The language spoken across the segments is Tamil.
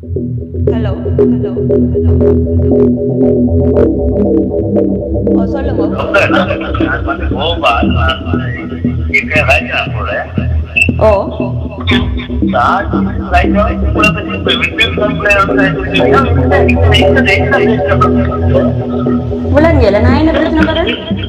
ஹலோ ஹலோ ஹலோ ஓ சொல்லுங்க நான் வந்து கோபால் நான் இங்க ராஜா கூட ஓ நான் ராஜா கூட பத்தி விட்டு விளங்கல நான் என்ன பிரச்சனை வரேன்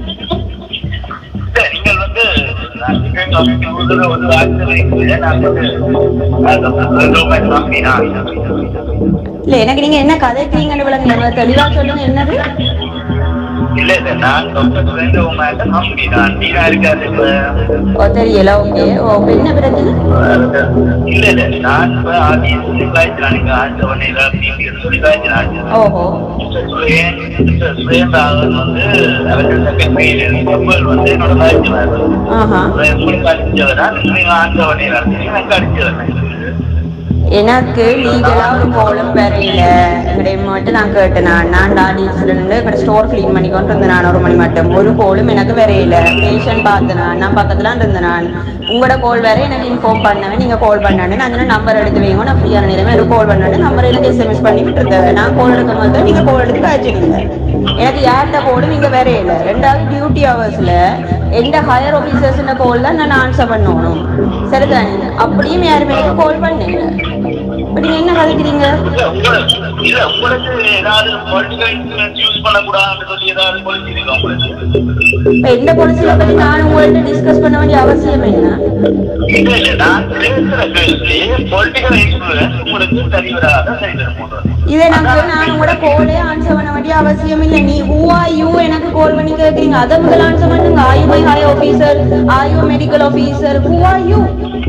நீங்கள் வந்து நான் டிஃபென்ஸ் ஆஃபீஸர் ஒரு ஆட்சி வைக்கிறேன் நான் வந்து கம்பெனி இல்ல எனக்கு நீங்க என்ன கதைக்கிறீங்கன்னு விளங்கல தெளிவா சொல்லுங்க என்னது இல்ல இல்ல நான் டாக்டர் ஃப்ரெண்ட் உங்க கம்பெனி நான் நீரா இருக்காது இப்ப ஓ தெரியல ஓகே ஓ அப்ப என்ன பிரச்சனை இல்ல இல்ல நான் இப்ப ஆபீஸ் சொல்லி காய்ச்சினான் இங்க ஆண்டவனையில பிபிஎஸ் சொல்லி காய்ச்சினான் ஓஹோ சுரேன் சுரேந்திராவன் வந்து அவர்கள் செகண்ட் மெயில் கப்பல் வந்து என்னோட காய்ச்சினார் ஆஹா உங்களுக்கு அடிச்சவரா நீங்க ஆண்டவனையில எனக்கு அடிச்சவன் எனக்கு லீகலா ஒரு கோலம் வரையில எங்களுடைய மட்டும் நான் கேட்டேன் நான் நான் டாடிஸ்ல இருந்து இப்ப ஸ்டோர் கிளீன் பண்ணி கொண்டு இருந்தேன் நான் ஒரு மணி மட்டும் ஒரு கோலும் எனக்கு வரையில பேஷண்ட் பார்த்தேன் நான் நான் பக்கத்துல இருந்தேன் நான் உங்களோட கோல் வேற எனக்கு இன்ஃபார்ம் பண்ணவே நீங்க கால் பண்ணானு நான் சொன்னேன் நம்பர் எடுத்து வைங்க நான் ஃப்ரீயான நேரமே எனக்கு கால் பண்ணானு நம்பர் எனக்கு எஸ்எம்எஸ் பண்ணி விட்டுருந்தேன் நான் கால் எடுக்கும் போது நீங்க கால் எடுத்து காய்ச்சிருங்க எனக்கு யார்கிட்ட கோலும் இங்க வரையில ரெண்டாவது டியூட்டி ஹவர்ஸ்ல எந்த ஹையர் ஆபீசர்ஸ் கோல் தான் நான் ஆன்சர் பண்ணணும் சரிதானே அப்படியும் யாருமே எனக்கு கால் பண்ணல இப்ப நீங்க என்ன கதைக்கிறீங்க இல்ல உங்களுக்கு இல்ல உங்களுக்கு ஏதாவது பொலிட்டிக்கல் இன்சூரன்ஸ் யூஸ் பண்ணக்கூடாதுன்னு சொல்லி ஏதாவது policy இருக்கா உங்களுக்கு இப்ப எந்த பாலிசியை பத்தி நான் உங்கள்ட்ட டிஸ்கஸ் பண்ண வேண்டிய அவசியம் என்ன இல்ல இல்ல நான் பேசுற கேள்வி பொலிட்டிக்கல் இன்சூரன்ஸ் உங்களுக்கு சரி வராத சரி வர போடுறது இதை நான் சொன்னா நான் உங்களோட கோலே ஆன்சர் பண்ண வேண்டிய அவசியம் இல்லை நீ ஹூ ஆர் யூ எனக்கு கால் பண்ணி கேக்குறீங்க அதை முதல்ல ஆன்சர் பண்ணுங்க are you my high officer are you medical officer who are you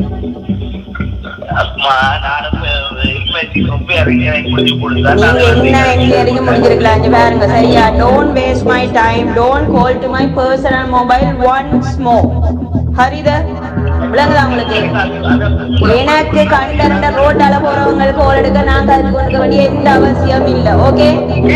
அம்மா நான் இன்வெஸ்டி ரொம்ப எனக்கு முடிச்சு கொடுத்தா நீங்க என்ன எங்க முடிஞ்சிருக்கலாம் இங்க பாருங்க சரியா don't waste my time don't call to my personal mobile once more ஹரித விளங்குதா உங்களுக்கு எனக்கு கண்டரண்ட ரோட்டால போறவங்களுக்கு ஒரு எடுக்க நான் கருத்து கொடுக்க வேண்டிய எந்த அவசியம் இல்ல ஓகே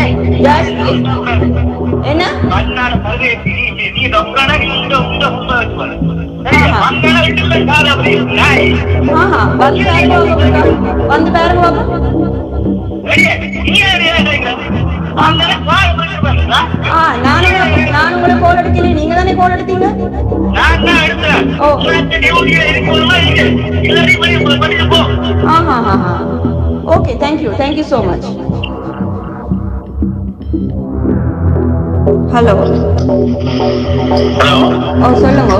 என்ன கண்ணாட பருவே நீ நீ டாக்டரா நீ உண்ட உண்ட உண்ட வச்சு பாரு சரியா மங்கள வீட்டுல கால அப்படி நாய் ஆஹா வந்து பாருங்க பாப்பா. வந்து பாருங்க பாப்பா. சரியா நீ யாரு கேக்குறது அந்த பாரு பண்ணி பாருங்க ஆ நானும் நானும் உங்களை கோல் எடுக்கல நீங்க தானே கோல் எடுத்தீங்க நான் தான் எடுத்தேன் ஓ. உனக்கு டியூட்டியா இருக்கும்போது இருக்கு இல்லாட்டி பண்ணி பண்ணிட்டு போ ஆஹா ஆஹா okay thank you thank you so much hello hello ஓ சொல்லுங்க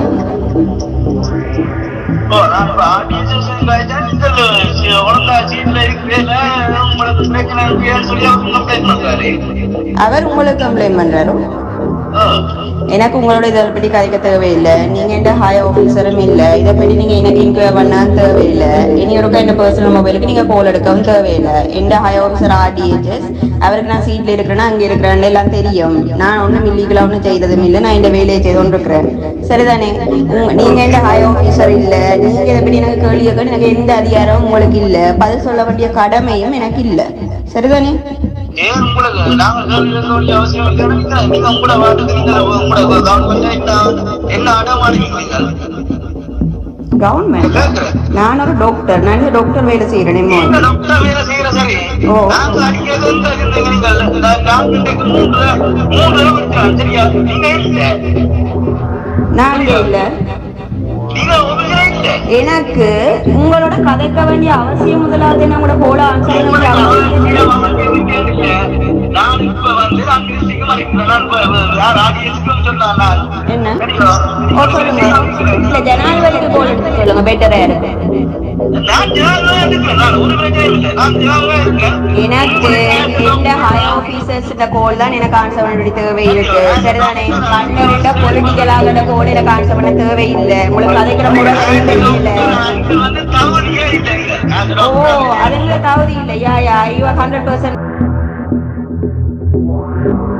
ஓ நான் இப்ப ஆர்டிஎஸ்எஸ் காய்ச்சல் ஒழுங்கா சீட்ல இருக்கிறேன் உங்களுக்கு பிரச்சனை இருக்குன்னு சொல்லி அவங்க கம்ப்ளைண்ட் பண்றாரு அவர் உங்களுக்கு கம்ப்ளைண்ட் பண்றாரு ஓ எனக்கு உங்களோட இதை பற்றி கதைக்க தேவையில்லை நீங்க எந்த ஹை ஆஃபீஸரும் இல்லை இதை பற்றி நீங்க எனக்கு இன்கொயர் பண்ண தேவையில்லை இனி ஒருக்கா எந்த பர்சனல் மொபைலுக்கு நீங்க கால் எடுக்கவும் தேவையில்லை எந்த ஹை ஆஃபீஸர் ஆர்டிஹெச்எஸ் அவருக்கு நான் சீட்ல இருக்கிறேன்னா அங்க இருக்கிறேன்னு எல்லாம் தெரியும் நான் ஒன்றும் இல்லீகலா ஒன்றும் செய்ததும் இல்லை நான் இந்த வேலையை செய்தோன்னு இருக்கிறேன் சரிதானே உங்க- நீங்க எந்த ஹை ஆஃபீஸர் இல்ல நீங்க இதை பற்றி எனக்கு கேள்வி கேட்க எனக்கு எந்த அதிகாரமும் உங்களுக்கு இல்ல பதில் சொல்ல வேண்டிய கடமையும் எனக்கு இல்ல சரிதானே ஏன் உங்களுக்கு நாங்க கேள்வி கேட்க வேண்டிய அவசியம் இல்லை நீங்க உங்களோட வாட்டுக்கு நீங்க உங்களோட கவர்மெண்ட் என்ன அடமாடுவீங்க கவர்மெண்ட் கேட்கிறேன் நான் ஒரு டாக்டர் நான் இந்த டாக்டர் வேலை செய்யறேன் இந்த டாக்டர் வேலை செய்யற சரி ஓ. நாங்க அடிக்கிறது இந்த இந்த நீங்கள் நான் இன்றைக்கு மூன்று மூன்று தடவை இருக்கிறோம் சரியா நீங்க இல்லை நான் இங்க இல்ல நீங்க ஒழுங்கா இல்லை எனக்கு உங்களோட கதைக்க வேண்டிய அவசியம் முதலாவது என்ன கூட போல ஆன்சர் பண்ண வேண்டிய அவசியம் நான் இப்ப வந்து அங்கிருஷ்டிக்கு மறைக்கிறேன் நான் இப்ப யார் ஆடியன்ஸ்க்கு சொன்னான் நான் என்ன சரியா? ஓ சொல்லுங்க இல்ல ஜனாதிபதிக்கு போல் எடுத்து சொல்லுங்க பெட்டரா இருக்கு நான் ஜனாதிபதியா இருக்கிறேன். நான் ஒரு பிரச்சனையும் இல்லை. நான் ஜனாதிபதியா இருக்கிறேன். எனக்கு இந்த ஹை ஆபீசர்ஸ் கோல் தான் எனக்கு ஆன்சர் பண்ண வேண்டிய தேவை இருக்கு சரிதானே கண்டறிந்த பொலிட்டிக்கலாக கோல் எனக்கு ஆன்சர் பண்ண தேவை இல்லை உங்களுக்கு கதைக்கிற முறை தெரியல இது வந்து தவறியே இல்லைங்க. நான் ஓ ஜனாதிபதியா அதுங்க தவறு இல்லை yeah yeah you hundred percent